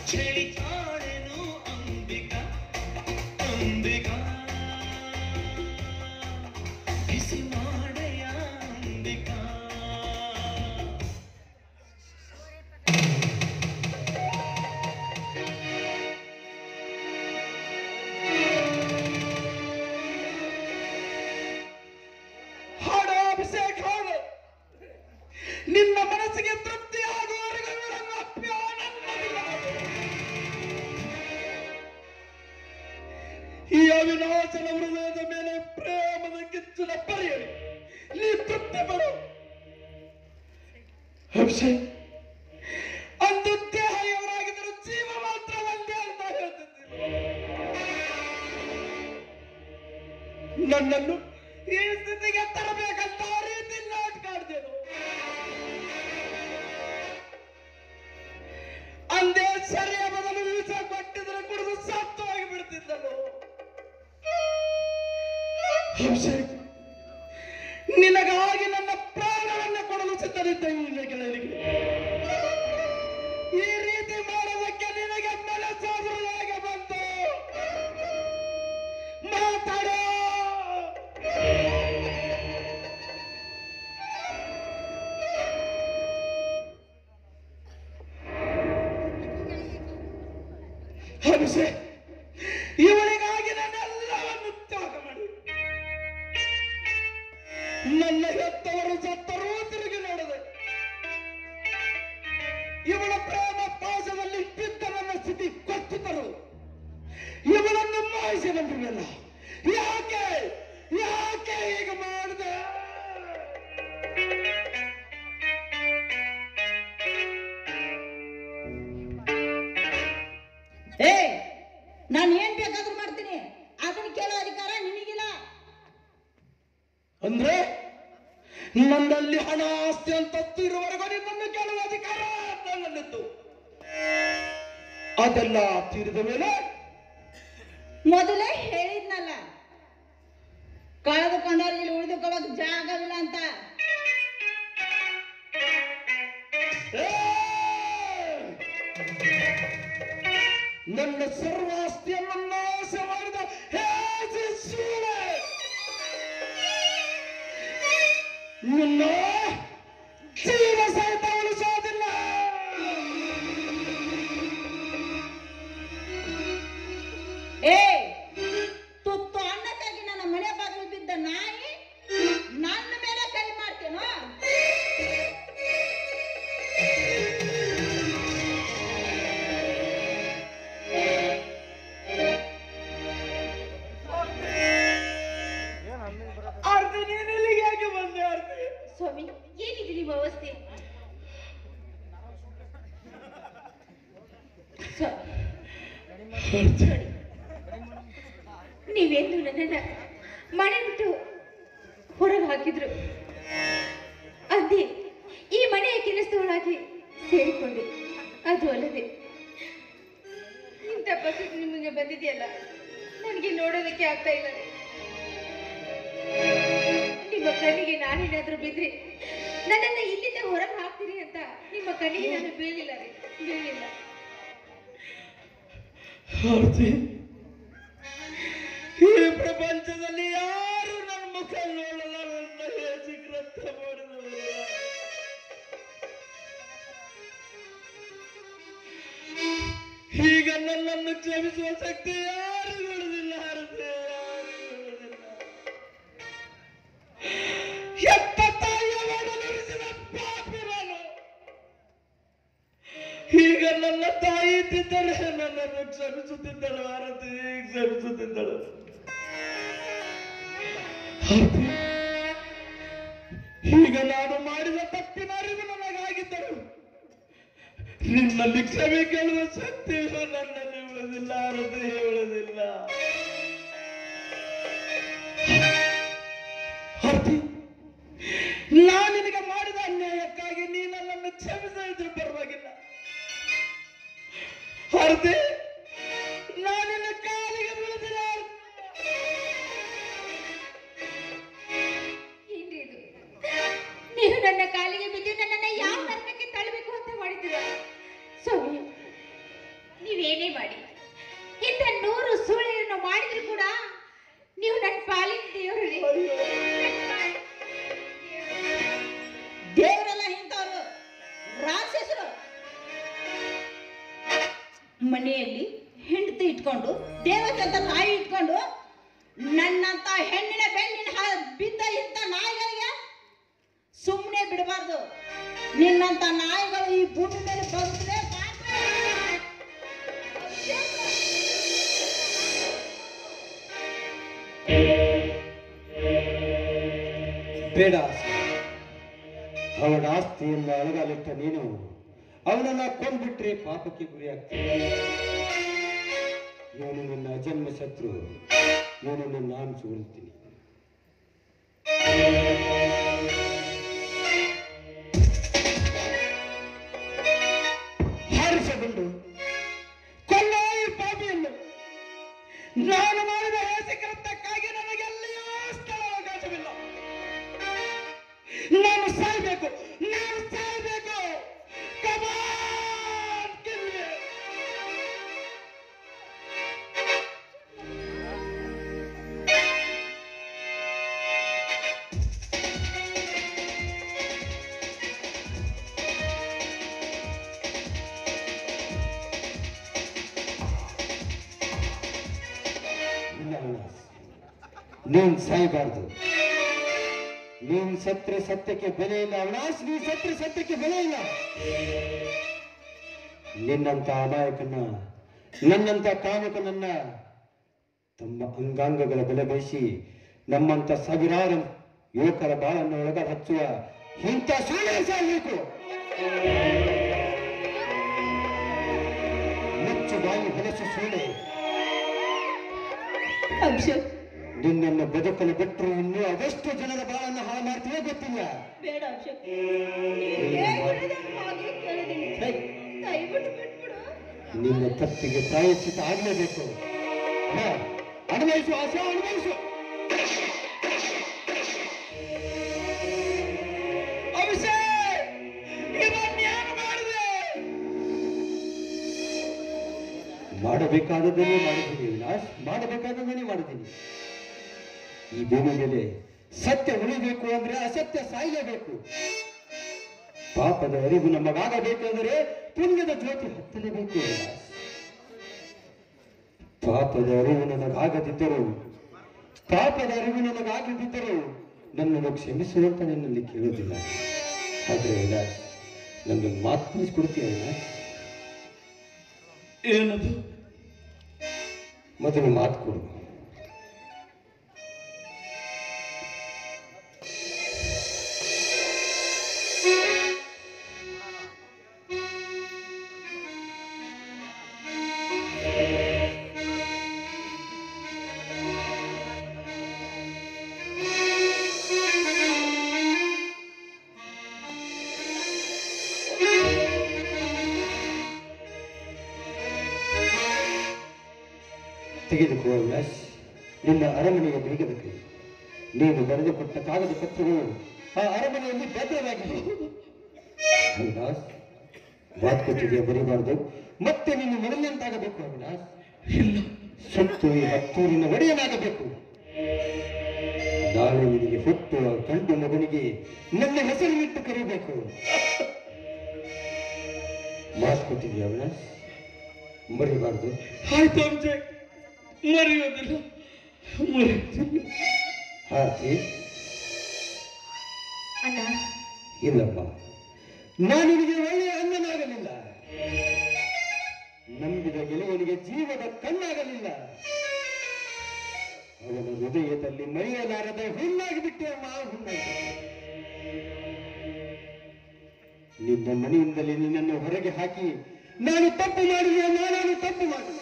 ಚಳಿ ತಾಳೆನು ಅಂಬಿಕಾ ಅಂಬಿಕಾ ಬಿಸಿ ಮಾಡೆಯ ಅಂಬಿಕಾ ಹಾಡು ಅಭಿಷೇಕ್ ಹಾಡು ನಿನ್ನ ಮನಸ್ಸಿಗೆ ತೃಪ್ತಿ ಆಗುವವರೆಗೂ ಇವರನ್ನು ಅಪ್ಪಿಯೋ ನನ್ನದಿಲ್ಲ. ಈ ಅವಿನಾಶನ ಹೃದಯದ ಮೇಲೆ ಪ್ರೇಮದ ಕಿಚ್ಚಿನ ಪರಿಯಲಿ ನೀ ತೃಪ್ತಿ ಪಡು ಅಭಿಷೇಕ್ ಅಂದು ದೇಹ ಇವರಾಗಿದ್ದರೂ ಜೀವ ಮಾತ್ರ ಒಂದೇ ಅಂತ ಹೇಳ್ತಿದ್ದಿಲ್ಲ ನನ್ನನ್ನು ಈ ಸ್ಥಿತಿಗೆ ತರಬೇಕಂತ ಆ ರೀತಿ ನಾಟಕ ಆಡ್ದೇನು ಅಂದೇ ಸರಿಯ ಬದಲು ವಿಷ ಕೊಟ್ಟಿದ್ರೆ ಕುಡಿದು ಸತ್ತು ಹೋಗಿ ಬಿಡ್ತಿದ್ದನು ಅಭಿಷೇಕ್ ನಿನಗಾಗಿ ನನ್ನ ಪ್ರಾಣವನ್ನ ಕೊಡಲು ಸಿದ್ಧರಿದ್ದೆ ನಿನ್ನ ಗೆಳೆಯರಿಗೆ ಈ ರೀತಿ ಮಾಡೋದಕ್ಕೆ ನಿನಗೆ ಮನಸ್ಸಾದರೂ ಹೇಗೆ ಬಂತು ಮಾತಾಡೋ ಅಭಿಷೇಕ್ ಇವಳಿಗಾಗಿ ನನ್ನೆಲ್ಲವನ್ನು ತ್ಯಾಗ ಮಾಡಿ ನನ್ನ ಹೆತ್ತವರು ಸತ್ತರೂ ತಿರುಗಿ ನೋಡದೆ ಇವಳ ಪ್ರೇಮ ಪಾಶದಲ್ಲಿ ಬಿದ್ದ ನನ್ನ ಸ್ಥಿತಿ ಗೊತ್ತಿದ್ದರು ಇವಳನ್ನು ಮಾಯಿಸಿ ಬಂದಿರಲಿಲ್ಲ ಯಾಕೆ ಯಾಕೆ ಈಗ ಮಾಡಿದೆ ಏ ನಾನು ಏನ್ ಬೇಕಾದ್ರೂ ಮಾಡ್ತೀನಿ ಅದನ್ನ ಕೇಳೋ ಅಧಿಕಾರ ನಿನಗಿಲ್ಲ ಅಂದ್ರೆ ನನ್ನಲ್ಲಿ ಹಣ ಆಸ್ತಿ ಅಂತಸ್ತು ಇರುವವರೆಗೂ ನಿನ್ನನ್ನು ಕೇಳುವ ಅಧಿಕಾರ ನನ್ನಲ್ಲಿತ್ತು ಅದೆಲ್ಲ ತೀರಿದ ಮೇಲೆ ಮೊದಲೇ ಹೇಳಿದ್ನಲ್ಲ ಕಳೆದುಕೊಂಡವ್ರಿಗೆ ಇಲ್ಲಿ ಉಳಿದುಕೊಳ್ಳೋಕೆ ಜಾಗವಿಲ್ಲ ಅಂತ ಏ! ನನ್ನ ಸರ್ವಾಸ್ತಿಯನ್ನು ನಾಶ ಮಾಡಿದ ಹೇಗೆ ಸೂಳೆ ನಿನ್ನ ಜೀವ ಸಹಿತ ಉಳಿಸೋದಿಲ್ಲ ಏ ತುತ್ತು ಅನ್ನಕ್ಕಾಗಿ ನನ್ನ ಮನೆ ಬಾಗಿಲು ಬಿದ್ದ ನಾಯಿ ನನ್ನ ಮೇಲೆ ಕೈ ಮಾಡ್ತೇನೋ ಆರ್ತಿ ನೀನು ಇಲ್ಲಿಗೆ ಯಾಕೆ ಬಂದೆ ಆರ್ತಿ ಸ್ವಾಮಿ ಏನಿದೆ ನಿಮ್ಮ ಅವಸ್ಥೆ ಆರ್ತಿ ನೀವೆಂದು ನನ್ನನ್ನ ಮನೆ ಬಿಟ್ಟು ಹೊರಗೆ ಹಾಕಿದ್ರು ಅದೇ ಈ ಮನೆಯ ಕೆಲಸದವಳಾಗಿ ಸೇರಿಕೊಂಡೆ ಅದು ಅಲ್ಲದೆ ಇಂಥ ಪರಿಸ್ಥಿತಿ ನಿಮಗೆ ಬಂದಿದೆಯಲ್ಲ ನನಗೆ ನೋಡೋದಕ್ಕೆ ಆಗ್ತಾ ಇಲ್ಲ ರೀ. ನಿಮ್ಮ ಕಣ್ಣಿಗೆ ನಾನೇನಾದ್ರೂ ಬಿದ್ರೆ ನನ್ನನ್ನ ಇಲ್ಲಿಂದ ಹೊರಗೆ ಹಾಕ್ತೀರಿ ಅಂತ ನಿಮ್ಮ ಕಣ್ಣಿಗೆ ನಾನು ಬೀಳಿಲ್ಲ ರೀ ಬೀಳಿಲ್ಲ ಆರ್ತಿ ಈ ಪ್ರಪಂಚದಲ್ಲಿ ಯಾರು ನನ್ನ ಮುಖ ನೋಡಲ್ಲ ನನ್ನ ಹೇಸಿ ಕೃತ್ಯ ಮಾಡಿದವರು ಈಗ ನನ್ನನ್ನು ಕ್ಷಮಿಸುವ ಶಕ್ತಿ ಯಾರು ಉಳಿದಿಲ್ಲ ಆರ್ತಿ ಯಾರಿಗೂ ಉಳಿದಿಲ್ಲ. ಎತ್ತ ತಾಯಿಯ ಒಡಲುರಿಸಿದ ಪಾಪಿ ನಾನು ಈಗ ನನ್ನ ತಾಯಿ ಇದ್ದಿದ್ದರೆ ನನ್ನನ್ನು ಕ್ಷಮಿಸುತ್ತಿದ್ದಳು ಆರತಿ ಕ್ಷಮಿಸುತ್ತಿದ್ದಳು ಆರತಿ, ಈಗ ನಾನು ಮಾಡಿದ ತಪ್ಪಿನ ಅರಿವು ನನಗಾಗಿದ್ದರು ನಿನ್ನಲ್ಲಿ ಕ್ಷಮೆ ಕೇಳುವ ಶಕ್ತಿಯು ನನ್ನಲ್ಲಿ ಉಳಿದಿಲ್ಲ ಆರತಿ ಉಳಿದಿಲ್ಲ ಆರತಿ ನಾನು ನಿನಗೆ ಮಾಡಿದ ಅನ್ಯಾಯಕ್ಕಾಗಿ ನೀ ನನ್ನನ್ನು ಕ್ಷಮಿಸಿದ್ರು ಪರವಾಗಿಲ್ಲ ಆರತಿ ನಾನು ನಿನ್ನ ಕಾಲಿಗೆ ಬೀಳುತ್ತಿಲ್ಲ ಏನ್ರಿ ಇದು ನೀವು ನನ್ನ ಕಾಲಿಗೆ ಬಿದ್ದು ನನ್ನನ್ನ ಯಾವ ನರಕಕ್ಕೆ ತಳ್ಳಬೇಕು ಅಂತ ಮಾಡಿದ್ದೀರ ಸ್ವಾಮಿ ಏನೇ ಮಾಡಿ ಇಂಥ ನೂರು ಸುಳ್ಳಿಯನ್ನು ಮಾಡಿದ್ರು ಕೂಡ ನೀವು ನನ್ನ ಪಾಲಿನ ದೇವರು ದೇವರೆಲ್ಲ ಇಂಥವ್ರು ರಾಕ್ಷಸರು ಮನೆಯಲ್ಲಿ ಹೆಂಡತಿ ಇಟ್ಕೊಂಡು ದೇವತೆ ಅಂತ ನಾಯಿ ಇಟ್ಕೊಂಡು ನನ್ನಂತ ಹೆಣ್ಣಿನ ಬೆಣ್ಣಿನ ಹ- ಬಿದ್ದ ಇಂಥ ನಾಯಿಗಳಿಗೆ ಸುಮ್ಮನೆ ಬಿಡಬಾರ್ದು ನಿನ್ನಂತ ನಾಯಿಗಳು ಈ ಭೂಮಿ ಮೇಲೆ ಬದುಕಲೇ ಬೇಡ ಅವನ ಆಸ್ತಿಯಿಂದ ಅಳಗಾಲಿಟ್ಟ ನೀನು ಅವನನ್ನ ಕೊಂಡ್ಬಿಟ್ರೆ ಪಾಪಕ್ಕೆ ಗುರಿಯಾಗ್ತೀನಿ ಇವನು ನನ್ನ ಅಜನ್ಮ ಶತ್ರು ಇವನನ್ನು ನಾನು ಸೋಲ್ತೀನಿ ಹಾರಿಸಗೊಂಡು ಕೊಲ್ಲ ಈ ಪಾಪಿಯನ್ನು ನಾನು ಮಾಡಿದ ಹೇಸಿಕೃತ್ಯಕ್ಕಾಗಿ ನನಗೆಲ್ಲಿಯೂ ಸ್ಥಳಾವಕಾಶವಿಲ್ಲ ನಾನು ಸಾಯ್ಬೇಕು ನಾನು ಸಾಯ್ಬೇಕು Come on, kill me. ಇಲ್ಲ ಉಲ್ಲಾಸ್ ನೀನ್ ಸಾಯ್ಬಾರ್ದು ನೀನ್ ಸತ್ರೆ ಸತ್ಯಕ್ಕೆ ಬೆಲೆ ಇಲ್ಲ ಅವಿನಾಶ್ ನೀನ್ ಸತ್ರೆ ಸತ್ಯಕ್ಕೆ ಬೆಲೆ ಇಲ್ಲ ನಿನ್ನಂತ ಅಮಾಯಕನ ನನ್ನಂತ ಕಾಮಕನನ್ನ ತಮ್ಮ ಅಂಗಾಂಗಗಳ ಬೆಲೆ ಬಯಸಿ ನಮ್ಮಂತ ಸಾವಿರಾರು ಯುವಕರ ಬಾಳನ್ನು ಒಳಗ ಹಚ್ಚುವ ಇಂಥ ಸೂಳೆ ಸಾಯ್ಬೇಕು ಮುಚ್ಚು ಬಾಯಿ ಹೊಲಸು ಸೂಳೆ ಅಭಿಷೇಕ್ ನಿನ್ನನ್ನು ಬದುಕಲು ಬಿಟ್ಟರು ಇನ್ನೂ ಅದೆಷ್ಟು ಜನರ ಬಾಳನ್ನು ಹಾಳು ಮಾಡ್ತೀವೋ ಗೊತ್ತಿಲ್ಲ ಬೇಡ ಅಭಿಷೇಕ್ ನೀನ್ ಹೇಗ್ ಹೇಳಿದೆ ಹಾಗೆ ಕೇಳಿದೀನಿ. ಹೇ, ದಯವಿಟ್ಟು ಬಿಟ್ಬಿಡು ನಿನ್ನ ತಪ್ಪಿಗೆ ಪ್ರಾಯಶ್ಚಿತ ಆಗ್ಲೇಬೇಕು ಹಾ, ಅನುಭವಿಸು ಆಸೆ ಅನುಭವಿಸು ಅಭಿಷೇಕ್ ಇದನ್ನೇನು ಮಾಡಿದೆ ಮಾಡಬೇಕಾದದನ್ನೇ ಮಾಡಿದ್ದೀನಿ ವಿನಾಶ್ ಮಾಡಬೇಕಾದದನ್ನೇ ಮಾಡಿದ್ದೀನಿ ಈ ಭೂಮಿ ಮೇಲೆ ಸತ್ಯ ಉಳಿಬೇಕು ಅಂದ್ರೆ ಅಸತ್ಯ ಸಾಯಲೇಬೇಕು ಪಾಪದ ಅರಿವು ನಮಗಾಗಬೇಕಾದರೆ ಪುಣ್ಯದ ಜ್ಯೋತಿ ಹತ್ತಲೇಬೇಕು ವಿಲಾಸ್. ಪಾಪದ ಅರಿವು ನನಗಾಗದಿದ್ದರು ಪಾಪದ ಅರಿವು ನನಗಾಗದಿದ್ದರು ನನ್ನನ್ನು ಕ್ಷಮಿಸುವಂತ ನಿನ್ನಲ್ಲಿ ಕೇಳುವುದಿಲ್ಲ ಆದ್ರೆ ವಿಲಾಸ್ ನನ್ನನ್ನು ಮಾತು ತಿಳಿಸ್ಕೊಡ್ತೀಯ ವಿಲಾಸ್ ಏನದು ಮೊದಲು ಮಾತು ಕೊಡು ತೆಗೆದುಕೋ ವಿಲಾಸ್ ನಿನ್ನ ಅರಮನೆಯ ಬೀಗದ ಕೈ ನೀನು ಬರೆದುಕೊಟ್ಟ ಕಾಗದ ಪತ್ರಗಳು ಆ ಅರಮನೆಯಲ್ಲಿ ಭದ್ರವಾಗಿವೆ ಅವಿನಾಶ್ ಮಾತು ಕೊಟ್ಟಿದೆಯಾ ಬರೀಬಾರ್ದು ಮತ್ತೆ ನೀನು ಮೊದಲನೆಂತಾಗಬೇಕು ಅವಿನಾಶ್ ಇಲ್ಲ ಸುತ್ತು ಈ ಹತ್ತೂರಿನ ಒಡೆಯನಾಗಬೇಕು ನಾಳೆ ನಿನಗೆ ಹುಟ್ಟುವ ಗಂಡು ಮಗನಿಗೆ ನನ್ನ ಹೆಸರಿನಿಟ್ಟು ಕರೀಬೇಕು ಮಾತು ಕೊಟ್ಟಿದೆಯಾ ಅವಿನಾಶ್ ಮರಿಬಾರ್ದು ಆಯ್ತು ಅಭಿಷೇಕ್ ಮರೆಯೋದಿಲ್ಲ ಮರೆಯೋದಿಲ್ಲ ಆರ್ತಿ ಅಣ್ಣ ಇಲ್ಲಪ್ಪ ನಾನು ನಿನಗೆ ಒಳ್ಳೆಯ ಅಣ್ಣನಾಗಲಿಲ್ಲ ನಂಬಿದ ಗೆಲುವನಿಗೆ ಜೀವದ ಕಣ್ಣಾಗಲಿಲ್ಲ ಅವನ ಹೃದಯದಲ್ಲಿ ಮರೆಯಲಾರದ ಹುಣ್ಣಾಗಿ ಬಿಟ್ಟೆ ಅಮ್ಮ ಹುಣ್ಣಾಗಿ ನಿನ್ನ ಮನೆಯಿಂದಲೇ ನಿನ್ನನ್ನು ಹೊರಗೆ ಹಾಕಿ ನಾನು ತಪ್ಪು ಮಾಡಿದೆ ನಾನು ತಪ್ಪು ಮಾಡಿದೆ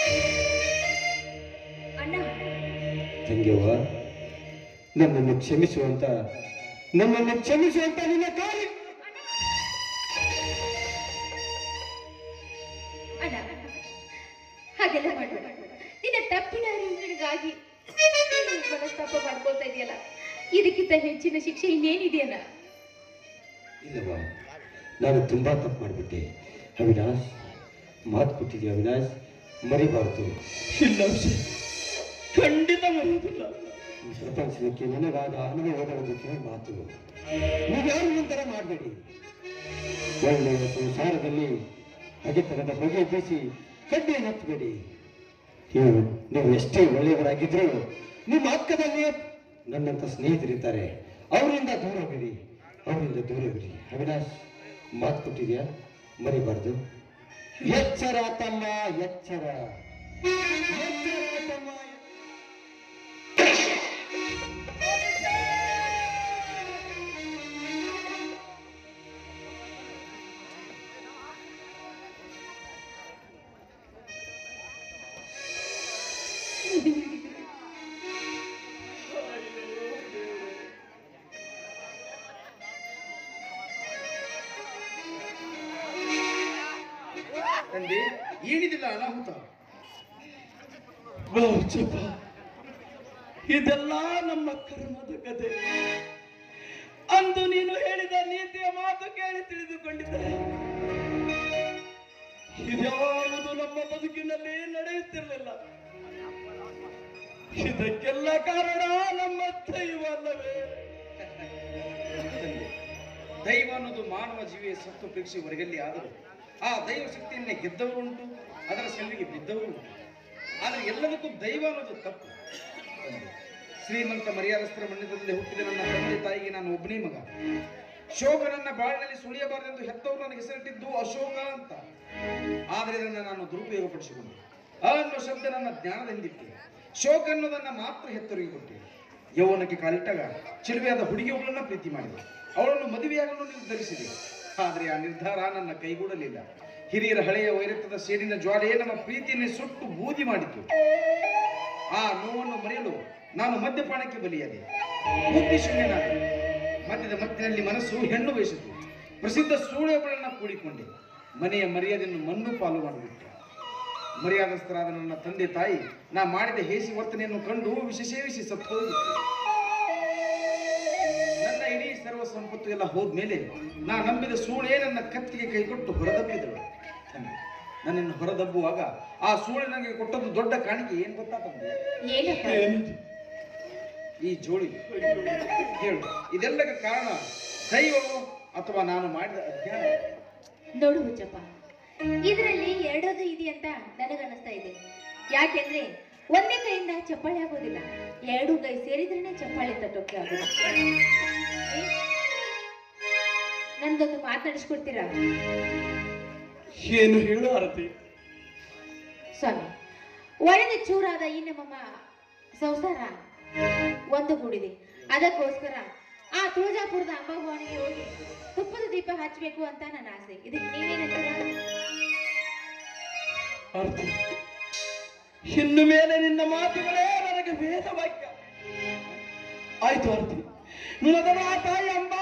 ಅಣ್ಣ ತಂಗಿಯವ್ವ ನನ್ನನ್ನು ಕ್ಷಮಿಸುವಂತ ನನ್ನನ್ನು ಕ್ಷಮಿಸುವಂತ ನಿನ್ನ ಕಾಲಿ ಅಣ್ಣ ಹಾಗೆಲ್ಲ ಮಾಡಬೇಡ ನಿನ್ನ ತಪ್ಪಿನ ಅರಿವಿಗಾಗಿ ಮನಸ್ತಾಪ ಮಾಡ್ಕೊಳ್ತಾ ಇದೆಯಲ್ಲ ಇದಕ್ಕಿಂತ ಹೆಚ್ಚಿನ ಶಿಕ್ಷೆ ಇನ್ನೇನಿದೆಯಲ್ಲ ಇಲ್ಲವಾ ನಾನು ತುಂಬಾ ತಪ್ಪು ಮಾಡಿಬಿಟ್ಟೆ ಅವಿನಾಶ್ ಮಾತು ಕೊಟ್ಟಿದ್ದೆ ಅವಿನಾಶ್ ಮರಿಬಾರದು ಇಲ್ಲ ವಿಷಯ ಖಂಡಿತ ಮರೆಯುವುದಿಲ್ಲ ಈ ಪ್ರಪಂಚಕ್ಕೆ ನನಗಾದ ಅನುಭವದ ಒಂದು ಕಿವಿ ಮಾತು ನೀವ್ಯಾರು ನಂತರ ಮಾಡಬೇಡಿ ಒಳ್ಳೆಯ ಸಂಸಾರದಲ್ಲಿ ಅಗೆತನದ ಬಗೆ ಬೀಸಿ ಕಡ್ಡಿ ಹತ್ತಬೇಡಿ ನೀವು ನೀವು ಎಷ್ಟೇ ಒಳ್ಳೆಯವರಾಗಿದ್ರು ನಿಮ್ಮ ಅಕ್ಕದಲ್ಲಿ ನನ್ನಂತ ಸ್ನೇಹಿತರಿದ್ದಾರೆ ಅವರಿಂದ ದೂರವಿರಿ ಅವರಿಂದ ದೂರವಿರಿ ಅವಿನಾಶ್ ಮಾತು ಕೊಟ್ಟಿದ್ಯಾ ಮರಿಬಾರ್ದು ಎಚ್ಚರ ತಮ್ಮ ಎಚ್ಚರ ಎಚ್ಚರ ತಮ್ಮ ತಂದೆ ಏನಿದಿಲ್ಲ ಅನಾಹುತ ಬಹುಚಪ್ಪ ಇದೆಲ್ಲ ನಮ್ಮ ಕರ್ಮದ ಕತೆ ಅಂದು ನೀನು ಹೇಳಿದ ನೀತಿಯ ಮಾತು ಕೇಳಿ ತಿಳಿದುಕೊಂಡಿದ್ದೆ ಇದ್ಯಾವುದು ನಮ್ಮ ಬದುಕಿನಲ್ಲಿ ನಡೆಯುತ್ತಿರಲಿಲ್ಲ ಇದಕ್ಕೆಲ್ಲ ಕಾರಣ ನಮ್ಮ ದೈವ ಅಲ್ಲವೇ ತಂದೆ ದೈವ ಅನ್ನೋದು ಮಾನವ ಜೀವಿಯ ಸತ್ವ ಪರೀಕ್ಷೆ ಹೊರಗಲ್ಲಿ ಆದರೂ ಆ ದೈವ ಶಕ್ತಿಯನ್ನೇ ಗೆದ್ದವರು ಉಂಟು ಅದರ ಸೆಲ್ವಿಗೆ ಬಿದ್ದವರು ಉಂಟು ಆದರೆ ಎಲ್ಲದಕ್ಕೂ ದೈವ ಅನ್ನೋದು ತಪ್ಪು ತಂದೆ, ಶ್ರೀಮಂತ ಮರ್ಯಾದಸ್ಥರ ಮಣ್ಣಿನಲ್ಲಿ ಹುಟ್ಟಿದ ನನ್ನ ತಂದೆ ತಾಯಿಗೆ ನಾನು ಒಬ್ಬನೇ ಮಗ ಶೋಕ ನನ್ನ ಬಾಳಿನಲ್ಲಿ ಸುಳಿಯಬಾರದೆಂದು ಹೆತ್ತವರು ನನಗೆ ಹೆಸರಿಟ್ಟಿದ್ದು ಅಶೋಕ ಅಂತ ಆದರೆ ಇದನ್ನು ನಾನು ದುರುಪಯೋಗಪಡಿಸಿಕೊಂಡೆ ಅ ಅನ್ನೋ ಶಬ್ದ ನನ್ನ ಜ್ಞಾನದಿಂದಿಟ್ಟೆ ಶೋಕ ಅನ್ನೋದನ್ನ ಮಾತ್ರ ಹೆತ್ತರಿಗೆ ಕೊಟ್ಟೆ ಯೌವನಕ್ಕೆ ಕಾಲಿಟ್ಟಾಗ ಚಿಲುವೆಯಾದ ಹುಡುಗಿಯೊಬ್ಬಳನ್ನ ಪ್ರೀತಿ ಮಾಡಿದೆ ಅವಳನ್ನು ಮದುವೆಯಾಗಲು ನಿರ್ಧರಿಸಿದೆ ಆದರೆ ಆ ನಿರ್ಧಾರ ನನ್ನ ಕೈಗೂಡಲಿಲ್ಲ ಹಿರಿಯರ ಹಳೆಯ ವೈರತ್ವದ ಸೇಡಿನ ಜ್ವಾಲೆಯೇ ನಮ್ಮ ಪ್ರೀತಿಯನ್ನೇ ಸುಟ್ಟು ಬೂದಿ ಮಾಡಿತು ಆ ನೋವನ್ನು ಮರೆಯಲು ನಾನು ಮದ್ಯಪಾನಕ್ಕೆ ಬಲಿಯಾದೆ ಬುದ್ಧಿ ಶೂನ್ಯನಾದೆ ಮದ್ಯದ ಮತ್ತಿನಲ್ಲಿ ಮನಸ್ಸು ಹೆಣ್ಣು ಬಯಸಿತು ಪ್ರಸಿದ್ಧ ಸೂಳೆಯೊಬ್ಬಳನ್ನ ಕೂಡಿಕೊಂಡೆ ಮನೆಯ ಮರ್ಯಾದೆಯನ್ನು ಮಣ್ಣು ಪಾಲು ಮಾಡಿಬಿಟ್ಟೆ ಮರ್ಯಾದಸ್ಥರಾದ ನನ್ನ ತಂದೆ ತಾಯಿ ನಾ ಮಾಡಿದ ಹೇಸಿ ವರ್ತನೆಯನ್ನು ಕಂಡು ವಿಷ ಸೇವಿಸಿ ಸತ್ತು ಹೋಗಿತ್ತು ನನ್ನ ಇಡೀ ಸರ್ವ ಸಂಪತ್ತು ಎಲ್ಲ ಹೋದ್ಮೇಲೆ ನಾ ನಂಬಿದ ಸೂಳೆ ನನ್ನ ಕತ್ತಿಗೆ ಕೈಕೊಟ್ಟು ಹೊರದಬ್ಬಿದಳು ತಂದೆ ನನ್ನನ್ನು ಹೊರದಬ್ಬುವಾಗ ಆ ಸೂಳೆ ನನಗೆ ಕೊಟ್ಟದ್ದು ದೊಡ್ಡ ಕಾಣಿಕೆ ಏನ್ ಗೊತ್ತಾ ತಂದೆ ಏನಪ್ಪ ಏನಿದು? ಈ ಜೋಳಿ ಹೇಳು ಇದೆಲ್ಲಕ್ಕೆ ಕಾರಣ ದೈವವು ಅಥವಾ ನಾನು ಮಾಡಿದ ಅಜ್ಞಾನ ನೋಡು ಹುಚ್ಚಪ್ಪ ಇದರಲ್ಲಿ ಎರಡದು ಇದೆ ಅಂತ ನನಗನ್ನಿಸ್ತಾ ಇದೆ ಯಾಕೆಂದ್ರೆ ಒಂದೇ ಕೈಯಿಂದ ಚಪ್ಪಾಳೆ ಆಗೋದಿಲ್ಲ ಎರಡು ಕೈ ಸೇರಿದ್ರೇನೆ ಚಪ್ಪಾಳೆ ತಟ್ಟೋಕೆ ಆಗೋದು ಏ, ನಂದೊಂದು ಮಾತನಾಡಿಸ್ಕೊಡ್ತೀರಾ ಏನು ಹೇಳು ಆರತಿ ಸ್ವಾಮಿ ಒಳಗೆ ಚೂರಾದ ಈ ನಮ್ಮ ಸಂಸಾರ ಒಂದುಗೂಡಿದೆ ಅದಕ್ಕೋಸ್ಕರ ಆ ತುಳಜಾಪುರದ ಅಂಬಾಭವಾನಿಗೆ ಹೋಗಿ ತುಪ್ಪದ ದೀಪ ಹಚ್ಚಬೇಕು ಅಂತ ನನ್ನ ಆಸೆ ಇದಕ್ಕೆ ನೀವೇನಂತೀರಾ ಆರತಿ ಇನ್ನು ಮೇಲೆ ನಿನ್ನ ಮಾತುಗಳೇ ನನಗೆ ವೇದ ವಾಕ್ಯ ಆಯ್ತು ಆರತಿ ಮೊದಲ ಆ ತಾಯಿ ಅಂಬ